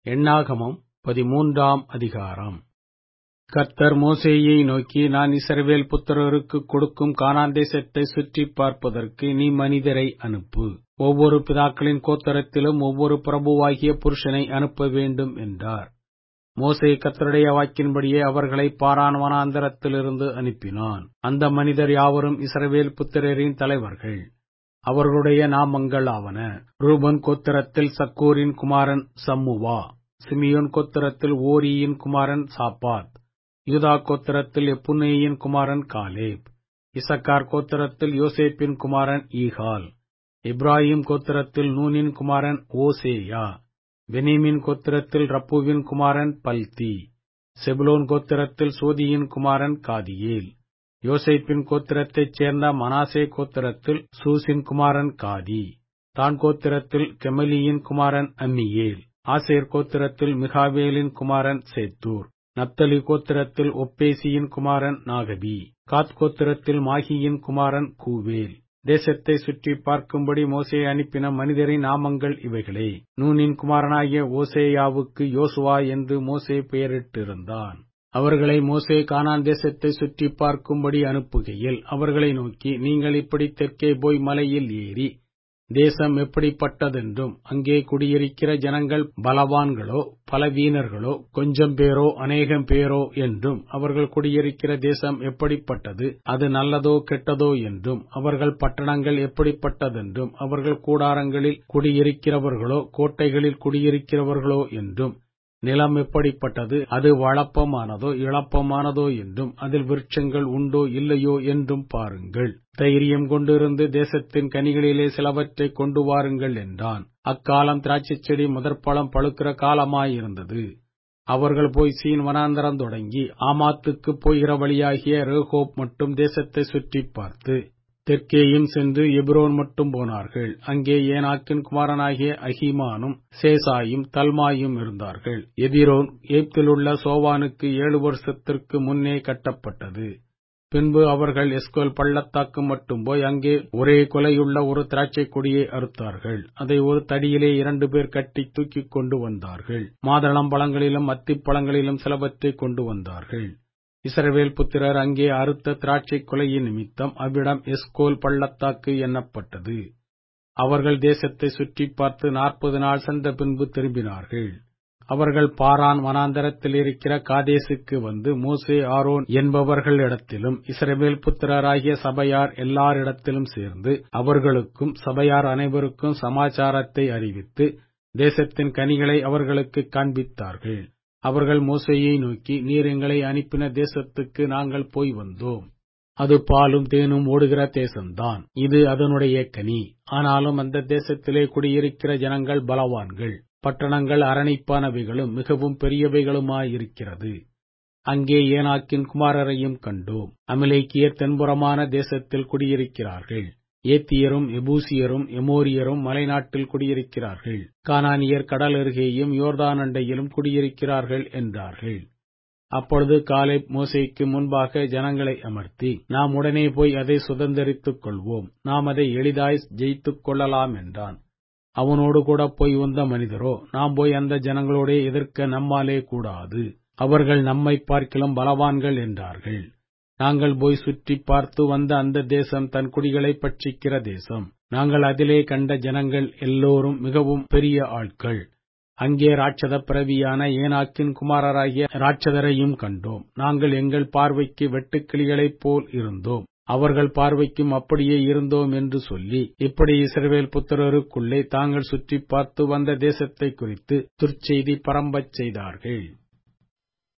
எண்ணாகமம் பதிமூன்றாம் அதிகாரம் கர்த்தர் மோசேயை நோக்கி நான் இஸ்ரவேல் புத்திரருக்கு கொடுக்கும் கானான் தேசத்தை சுற்றிப் பார்ப்பதற்கு நீ மனிதரை அனுப்பு ஒவ்வொரு பிதாக்களின் கோத்திரத்திலும் ஒவ்வொரு பிரபுவாகிய புருஷனை அனுப்ப வேண்டும் என்றார் மோசே கர்த்தருடைய வாக்கின்படியே அவர்களை பாரான் வனாந்தரத்திலிருந்து அனுப்பினான் அந்த மனிதர் யாவரும் இஸ்ரவேல் புத்திரரின் தலைவர்கள் அவர்களுடைய நாமங்கள் ஆவன ரூபன் கோத்திரத்தில் சக்கூரின் குமாரன் சம்முவா சிமியோன் கோத்திரத்தில் ஓரியின் குமாரன் சாப்பாத் யூதா கோத்திரத்தில் எப்புன்னேயின் குமாரன் காலேப் இசக்கார் கோத்திரத்தில் யோசேப்பின் குமாரன் ஈகால் இப்ராஹிம் கோத்திரத்தில் நூனின் குமாரன் ஓசேயா பெனிமின் கோத்திரத்தில் ரப்புவின் குமாரன் பல்தி செபுலோன் கோத்திரத்தில் சோதியின் குமாரன் காதியேல் யோசேப்பின் கோத்திரத்தைச் சேர்ந்த மனாசே கோத்திரத்தில் சூசின் குமாரன் காதி தான் கோத்திரத்தில் கெமலியின் குமாரன் அம்மியேல் ஆசேர் கோத்திரத்தில் மிகாவேலின் குமாரன் சேத்தூர் நப்தலி கோத்திரத்தில் ஒப்பேசியின் குமாரன் நாகபி காத் கோத்திரத்தில் மாகியின் குமாரன் கூவேல் தேசத்தை சுற்றி பார்க்கும்படி மோசே அனுப்பின மனிதரின் நாமங்கள் இவைகளே நூனின் குமாரனாகிய ஓசேயாவுக்கு யோசுவா என்று மோசே பெயரிட்டிருந்தான் அவர்களை மோசே கானான் தேசத்தை சுற்றி பார்க்கும்படி அனுப்புகையில் அவர்களை நோக்கி நீங்கள் இப்படி தெற்கே போய் மலையில் ஏறி தேசம் எப்படிப்பட்டதென்றும் அங்கே குடியிருக்கிற ஜனங்கள் பலவான்களோ பலவீனர்களோ கொஞ்சம் பேரோ அநேகம் பேரோ என்றும் அவர்கள் குடியிருக்கிற தேசம் எப்படிப்பட்டது அது நல்லதோ கெட்டதோ என்றும் அவர்கள் பட்டணங்கள் எப்படிப்பட்டதென்றும் அவர்கள் கூடாரங்களில் குடியிருக்கிறவர்களோ கோட்டைகளில் குடியிருக்கிறவர்களோ என்றும் நிலம் எப்படிப்பட்டது அது வளப்பமானதோ இளப்பமானதோ என்றும் அதில் விருட்சங்கள் உண்டோ இல்லையோ என்றும் பாருங்கள் தைரியம் கொண்டிருந்து தேசத்தின் கனிகளிலே சிலவற்றை கொண்டு வாருங்கள் என்றான் அக்காலம் திராட்சைச் செடி முதற்பழம் பழுக்கிற காலமாயிருந்தது அவர்கள் போய் சீன் வனாந்தரம் தொடங்கி ஆமாத்துக்கு போகிற வழியாகிய ரேகோப் மட்டும் தேசத்தை சுற்றி பார்த்து தெற்கேயும் சென்று எப்ரோன் மட்டும் போனார்கள் அங்கே ஏனாக்கின் குமாரனாகிய அஹிமானும் சேசாயும் தல்மாயும் இருந்தார்கள் எதிரோன் ஏப்திலுள்ள சோவானுக்கு ஏழு வருஷத்திற்கு முன்னே கட்டப்பட்டது பின்பு அவர்கள் எஸ்கோல் பள்ளத்தாக்கு மட்டும் போய் அங்கே ஒரே கொலையுள்ள ஒரு திராட்சை கொடியை அறுத்தார்கள் அதை ஒரு தடியிலே இரண்டு பேர் கட்டி தூக்கிக் கொண்டு வந்தார்கள் மாதளம் பழங்களிலும் அத்திப்பழங்களிலும் சிலவற்றை கொண்டு வந்தார்கள் இஸ்ரவேல் புத்திரர் அங்கே அறுத்த திராட்சை கொலையின் நிமித்தம் அவ்விடம் எஸ்கோல் பள்ளத்தாக்கு எண்ணப்பட்டது அவர்கள் தேசத்தை சுற்றி பார்த்து நாற்பது நாள் சென்ற பின்பு திரும்பினார்கள் அவர்கள் பாரான் வனாந்தரத்தில் இருக்கிற காதேசுக்கு வந்து மோசே ஆரோன் என்பவர்களிடத்திலும் இஸ்ரவேல் புத்திரராகிய சபையார் எல்லாரிடத்திலும் சேர்ந்து அவர்களுக்கும் சபையார் அனைவருக்கும் சமாச்சாரத்தை அறிவித்து தேசத்தின் கனிகளை அவர்களுக்கு காண்பித்தார்கள் அவர்கள் மோசையை நோக்கி நீர் எங்களை அனுப்பின தேசத்துக்கு நாங்கள் போய் வந்தோம் அது பாலும் தேனும் ஓடுகிற தேசம்தான் இது அதனுடைய கனி ஆனாலும் அந்த தேசத்திலே குடியிருக்கிற ஜனங்கள் பலவான்கள் பட்டணங்கள் அரணிப்பானவைகளும் மிகவும் பெரியவைகளுமாயிருக்கிறது அங்கே ஏனாக்கின் குமாரரையும் கண்டோம் அமிலேக்கியர் தென்புறமான தேசத்தில் குடியிருக்கிறார்கள் ஏத்தியரும் எபூசியரும் எமோரியரும் மலைநாட்டில் குடியிருக்கிறார்கள் கானானியர் கடல் அருகேயும் யோர்தான் அண்டையிலும் குடியிருக்கிறார்கள் என்றார்கள் அப்பொழுது காலேப் மோசைக்கு முன்பாக ஜனங்களை அமர்த்தி நாம் உடனே போய் அதை சுதந்திரித்துக் கொள்வோம் நாம் அதை எளிதாய் ஜெயித்துக் கொள்ளலாம் என்றான் அவனோடு கூட போய் வந்த மனிதரோ நாம் போய் அந்த ஜனங்களோட எதிர்க்க நம்மாலே கூடாது அவர்கள் நம்மை பார்க்கிலும் பலவான்கள் என்றார்கள் நாங்கள் போய் சுற்றி பார்த்து வந்த அந்த தேசம் தன் குடிகளை பட்சிக்கிற தேசம் நாங்கள் அதிலே கண்ட ஜனங்கள் எல்லோரும் மிகவும் பெரிய ஆட்கள் அங்கே ராட்சத பிறவியான ஏனாக்கின் குமாரராகிய ராட்சதரையும் கண்டோம் நாங்கள் எங்கள் பார்வைக்கு வெட்டுக்கிளிகளைப் போல் இருந்தோம் அவர்கள் பார்வைக்கும் அப்படியே இருந்தோம் என்று சொல்லி இப்படி இஸ்ரவேல் புத்திரருக்குள்ளே தாங்கள் சுற்றி பார்த்து வந்த தேசத்தை குறித்து துர்ச்செய்தி பரம்பச் செய்தார்கள்